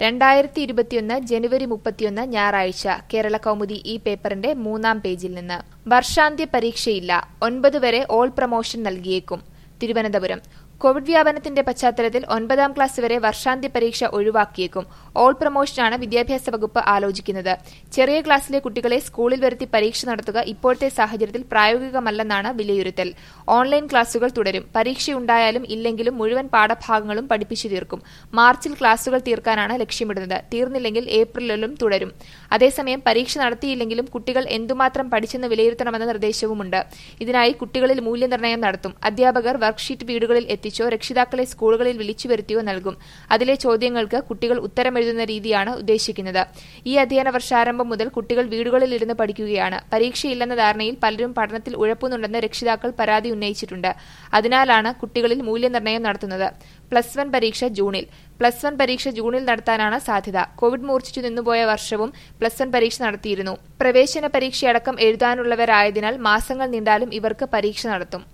രണ്ടായിരത്തി ഇരുപത്തിയൊന്ന് ജനുവരി മുപ്പത്തിയൊന്ന് ഞായറാഴ്ച കേരള കൗമുദി ഈ പേപ്പറിന്റെ മൂന്നാം പേജിൽ നിന്ന് വർഷാന്ത്യ പരീക്ഷയില്ല ഒൻപത് വരെ ഓൾ പ്രമോഷൻ നൽകിയേക്കും തിരുവനന്തപുരം കോവിഡ് വ്യാപനത്തിന്റെ പശ്ചാത്തലത്തിൽ ഒൻപതാം ക്ലാസ് വരെ വർഷാന്ത്യ പരീക്ഷ ഒഴിവാക്കിയേക്കും ഓൾ പ്രമോഷനാണ് വിദ്യാഭ്യാസ വകുപ്പ് ആലോചിക്കുന്നത് ചെറിയ ക്ലാസ്സിലെ കുട്ടികളെ സ്കൂളിൽ വരുത്തി പരീക്ഷ നടത്തുക ഇപ്പോഴത്തെ സാഹചര്യത്തിൽ പ്രായോഗികമല്ലെന്നാണ് വിലയിരുത്തൽ ഓൺലൈൻ ക്ലാസുകൾ തുടരും പരീക്ഷയുണ്ടായാലും ഇല്ലെങ്കിലും മുഴുവൻ പാഠഭാഗങ്ങളും പഠിപ്പിച്ചു തീർക്കും മാർച്ചിൽ ക്ലാസുകൾ തീർക്കാനാണ് ലക്ഷ്യമിടുന്നത് തീർന്നില്ലെങ്കിൽ ഏപ്രിലിലും തുടരും അതേസമയം പരീക്ഷ നടത്തിയില്ലെങ്കിലും കുട്ടികൾ എന്തുമാത്രം പഠിച്ചെന്ന് വിലയിരുത്തണമെന്ന നിർദ്ദേശവുമുണ്ട് ഇതിനായി കുട്ടികളിൽ മൂല്യനിർണ്ണയം നടത്തും അധ്യാപകർ വർക്ക്ഷീറ്റ് വീടുകളിൽ എത്തിച്ചോ രക്ഷിതാക്കളെ സ്കൂളുകളിൽ വിളിച്ചു വരുത്തിയോ നൽകും അതിലെ ചോദ്യങ്ങൾക്ക് കുട്ടികൾ ഉത്തരമെഴുതുന്ന രീതിയാണ് ഉദ്ദേശിക്കുന്നത് ഈ അധ്യയന വർഷാരംഭം മുതൽ കുട്ടികൾ വീടുകളിൽ ഇരുന്ന് പഠിക്കുകയാണ് പരീക്ഷയില്ലെന്ന ധാരണയിൽ പലരും പഠനത്തിൽ ഉഴപ്പുന്നുണ്ടെന്ന് രക്ഷിതാക്കൾ പരാതി ഉന്നയിച്ചിട്ടുണ്ട് അതിനാലാണ് കുട്ടികളിൽ മൂല്യനിർണ്ണയം നടത്തുന്നത് പ്ലസ് വൺ പരീക്ഷ ജൂണിൽ പ്ലസ് വൺ പരീക്ഷ ജൂണിൽ നടത്താനാണ് സാധ്യത കോവിഡ് മൂർച്ഛിച്ചു നിന്നുപോയ വർഷവും പ്ലസ് വൺ പരീക്ഷ നടത്തിയിരുന്നു പ്രവേശന പരീക്ഷയടക്കം എഴുതാനുള്ളവരായതിനാൽ മാസങ്ങൾ നീണ്ടാലും ഇവർക്ക് പരീക്ഷ നടത്തും